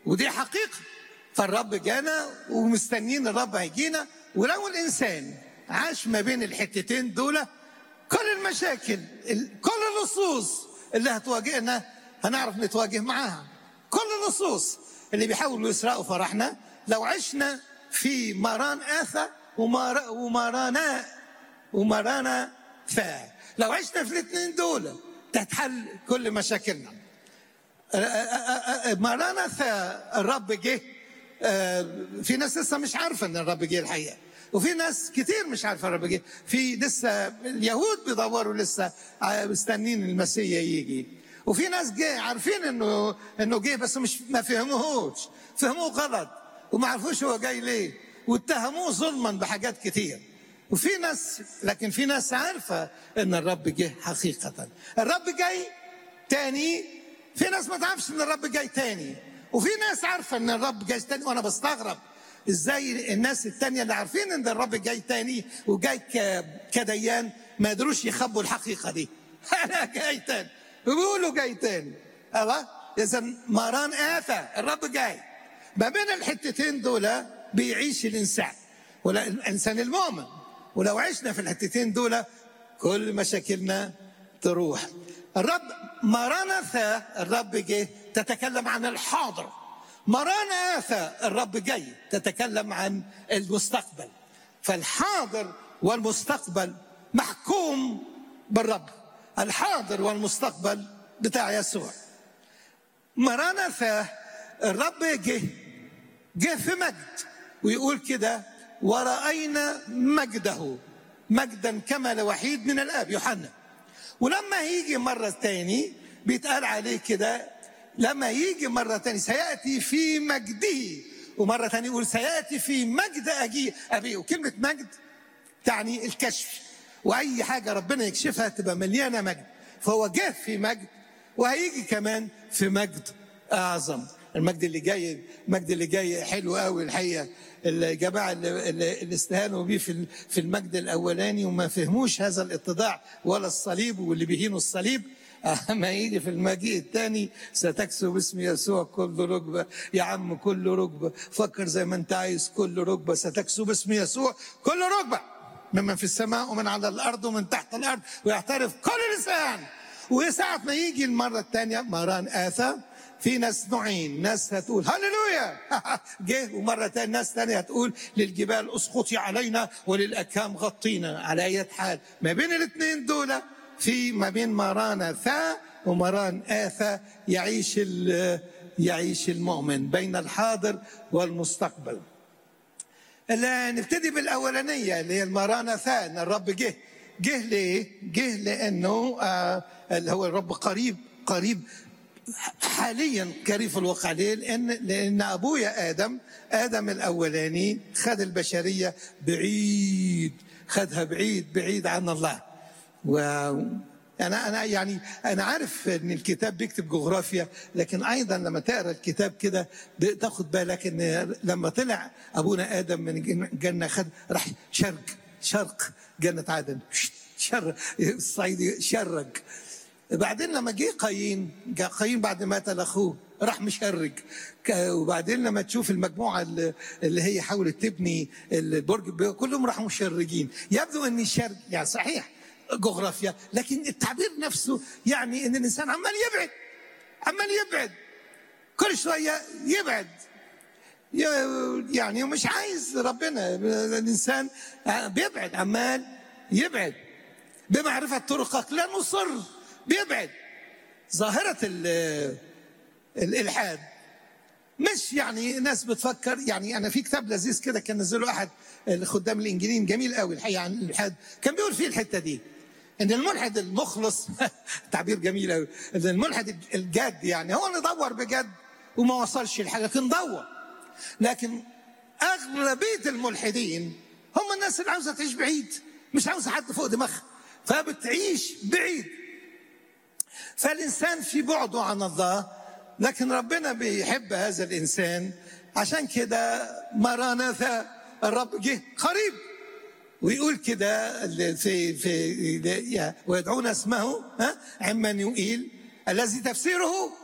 ودي حقيقة فالرب جانا ومستنيين الرب هيجينا ولو الإنسان عاش ما بين الحتتين دول كل المشاكل ال- كل اللصوص اللي هتواجهنا هنعرف نتواجه معاها كل اللصوص اللي بيحاولوا يسرقوا فرحنا لو عشنا في مران آثى ومار ومرانا ومرانا فا لو عشنا في الاثنين دول تتحل كل مشاكلنا مرانثا الرب جه آه، في ناس لسه مش عارفه ان الرب جه الحقيقه وفي ناس كتير مش عارفه الرب جه في لسه اليهود بيدوروا لسه ع- مستنين المسيح يجي وفي ناس جه عارفين انه انه جه بس مش ما فهموهوش فهموه غلط وما عرفوش هو جاي ليه واتهموه ظلما بحاجات كتير وفي ناس لكن في ناس عارفه ان الرب جه حقيقه الرب جاي تاني في ناس ما تعرفش ان الرب جاي تاني وفي ناس عارفه ان الرب جاي تاني وانا بستغرب ازاي الناس التانية اللي عارفين ان الرب جاي تاني وجاي ك- كديان ما قدروش يخبوا الحقيقه دي انا جاي تاني وبيقولوا جاي تاني الله اذا مران آفة الرب جاي ما بين الحتتين دول بيعيش الانسان ولا الانسان المؤمن ولو عشنا في الحتتين دول كل مشاكلنا تروح الرب مرانثا الرب جه تتكلم عن الحاضر مرانثا الرب جاي تتكلم عن المستقبل فالحاضر والمستقبل محكوم بالرب الحاضر والمستقبل بتاع يسوع مرانثا الرب جه جه في مجد ويقول كده ورأينا مجده مجدا كما لوحيد من الآب يوحنا ولما يجي مرة تاني بيتقال عليه كده لما يجي مرة تاني سيأتي في مجده ومرة تانية يقول سيأتي في مجد أجي أبيه وكلمة مجد تعني الكشف وأي حاجة ربنا يكشفها تبقى مليانة مجد فهو جه في مجد وهيجي كمان في مجد أعظم المجد اللي جاي المجد اللي جاي حلو قوي الحقيقة الجماعة اللي, اللي اللي استهانوا بيه في في المجد الأولاني وما فهموش هذا الاتضاع ولا الصليب واللي بيهينوا الصليب اما يجي في المجيء الثاني ستكسب اسم يسوع كل ركبه يا عم كل ركبه فكر زي ما انت عايز كل ركبه ستكسب اسم يسوع كل ركبه ممن في السماء ومن على الارض ومن تحت الارض ويعترف كل لسان وساعة ما يجي المرة الثانية مران آثى في ناس نوعين ناس هتقول هللويا جه ومرة تانية ناس تانية هتقول للجبال اسقطي علينا وللأكام غطينا على أي حال ما بين الاثنين دول في ما بين مران ثا ومران آثى يعيش ال- يعيش المؤمن بين الحاضر والمستقبل لا نبتدي بالاولانيه اللي هي المرانثة ان الرب جه جه ليه؟ جه لانه آه اللي هو الرب قريب قريب حاليا قريب في الواقع ليه؟ لان لان ابويا ادم ادم الاولاني خد البشريه بعيد خدها بعيد بعيد عن الله و انا انا يعني انا عارف ان الكتاب بيكتب جغرافيا لكن ايضا لما تقرا الكتاب كده تاخد بالك ان لما طلع ابونا ادم من الجنه خد راح شرق شرق جنه عدن شر الصعيدي شرق بعدين لما جه قايين جاء قايين بعد ما قتل اخوه راح مشرج ك- وبعدين لما تشوف المجموعه اللي اللي هي حاولت تبني البرج كلهم راحوا مشرجين يبدو ان الشرق يعني صحيح جغرافيا لكن التعبير نفسه يعني ان الانسان عمال يبعد عمال يبعد كل شويه يبعد ي- يعني مش عايز ربنا الانسان بيبعد عمال يبعد بمعرفه طرقك لا نصر بيبعد ظاهره ال- الالحاد مش يعني ناس بتفكر يعني انا في كتاب لذيذ كده كان نزله احد الخدام الانجيليين جميل قوي الحقيقه عن الالحاد كان بيقول فيه الحته دي ان الملحد المخلص تعبير جميل قوي ان الملحد الجاد يعني هو اللي دور بجد وما وصلش لحاجه لكن دور لكن اغلبيه الملحدين هم الناس اللي عاوزه تعيش بعيد مش عاوزه حد فوق دماغها فبتعيش بعيد فالإنسان في بعده عن الله لكن ربنا بيحب هذا الإنسان عشان كده مرانثا الرب جه قريب ويقول كده اللي في في ويدعون اسمه ها عمانوئيل الذي تفسيره